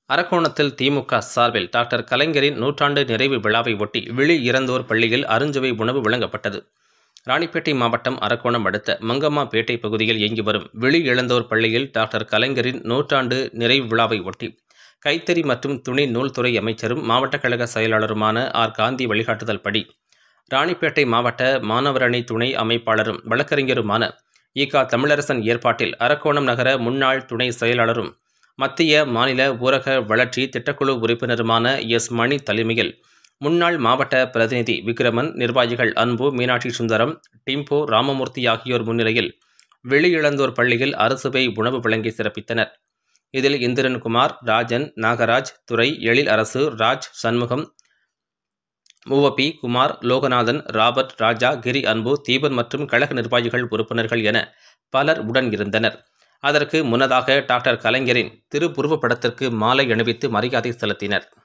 அரக்கோணத்தில் திமுக சார்பில் டாக்டர் கலைஞரின் நூற்றாண்டு நிறைவு விழாவை ஒட்டி விழி இறந்தோர் பள்ளியில் அருஞ்சுவை உணவு வழங்கப்பட்டது ராணிப்பேட்டை மாவட்டம் அரக்கோணம் அடுத்த மங்கம்மாபேட்டை பகுதியில் இயங்கி வரும் விழி இழந்தோர் பள்ளியில் டாக்டர் கலைஞரின் நூற்றாண்டு நிறைவு விழாவை ஒட்டி கைத்தறி மற்றும் துணி நூல்துறை அமைச்சரும் மாவட்ட கழக செயலாளருமான ஆர் காந்தி வழிகாட்டுதல் படி ராணிப்பேட்டை மாவட்ட மாணவரணி துணை அமைப்பாளரும் வழக்கறிஞருமான ஈகா தமிழரசன் ஏற்பாட்டில் அரக்கோணம் நகர முன்னாள் துணை செயலாளரும் மத்திய மாநில ஊரக வளர்ச்சி திட்டக்குழு உறுப்பினருமான எஸ் மணி தலைமையில் முன்னாள் மாவட்ட பிரதிநிதி விக்ரமன் நிர்வாகிகள் அன்பு மீனாட்சி சுந்தரம் டிம்போ ராமமூர்த்தி ஆகியோர் முன்னிலையில் வெளியிழந்தோர் பள்ளியில் அரசுவை உணவு வழங்கி சிறப்பித்தனர் இதில் இந்திரன்குமார் ராஜன் நாகராஜ் துரை எழில் அரசு ராஜ் சண்முகம் மூவப்பி குமார் லோகநாதன் ராபர்ட் ராஜா கிரி அன்பு தீபன் மற்றும் கழக நிர்வாகிகள் உறுப்பினர்கள் என பலர் உடன் இருந்தனர் அதற்கு முன்னதாக டாக்டர் கலைஞரின் திருப்புருவப் படத்திற்கு மாலை அணிவித்து மரியாதை செலுத்தினர்